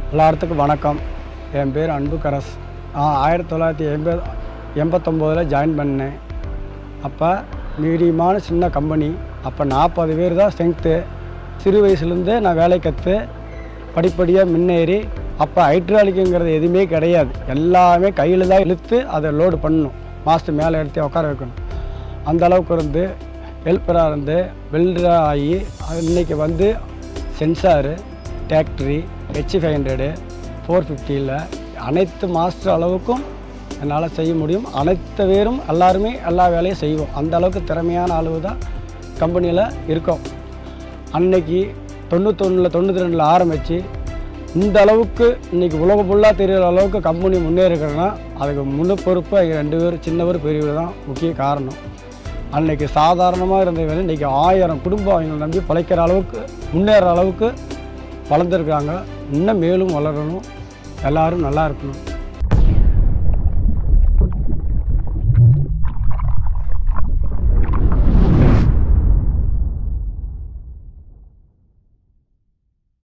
எல்லாத்துக்கும் வணக்கம் என் பேர் அன்புக்கரஸ் நான் ஆயிரத்தி தொள்ளாயிரத்தி எண்பது எண்பத்தொம்போதில் ஜாயின் பண்ணேன் அப்போ மீடியமான சின்ன கம்பெனி அப்போ நாற்பது பேர் தான் ஸ்ட்ரென்த்து சிறு வயசுலேருந்தே நான் வேலை கற்று படிப்படியாக முன்னேறி அப்போ ஹைட்ராலிக்குங்கிறது எதுவுமே கிடையாது எல்லாமே கையில் தான் இழுத்து அதை லோடு பண்ணணும் மாஸ்டர் மேலே எடுத்து உட்கார வைக்கணும் அந்த அளவுக்கு இருந்து ஹெல்ப்பராக இருந்து வெல்டராக ஆகி அது இன்னைக்கு வந்து சென்சாரு டிராக்டரி ஹெச் ஃபைவ் ஹண்ட்ரடு ஃபோர் ஃபிஃப்டியில் அனைத்து மாஸ்டர் அளவுக்கும் என்னால் செய்ய முடியும் அனைத்து பேரும் எல்லாருமே எல்லா வேலையும் செய்வோம் அந்த அளவுக்கு திறமையான அளவு தான் கம்பெனியில் இருக்கோம் அன்னைக்கு தொண்ணூத்தொன்னில் தொண்ணூற்றி ரெண்டில் ஆரம்பித்து இந்த அளவுக்கு இன்றைக்கி உலகம் ஃபுல்லாக தெரிகிற அளவுக்கு கம்பெனி முன்னேறுகிறதுனா அதுக்கு முழு பொறுப்பு அவங்க ரெண்டு பேரும் சின்னவர் பெரியவர் தான் முக்கிய காரணம் அன்னைக்கு சாதாரணமாக இருந்த வேலை இன்றைக்கி ஆயிரம் குடும்பம் அவங்களை நம்பி பிழைக்கிற அளவுக்கு முன்னேற அளவுக்கு வளர்ந்துருக்காங்க இன்னும் மேலும் வளரணும் எல்லாரும் நல்லா இருக்கணும்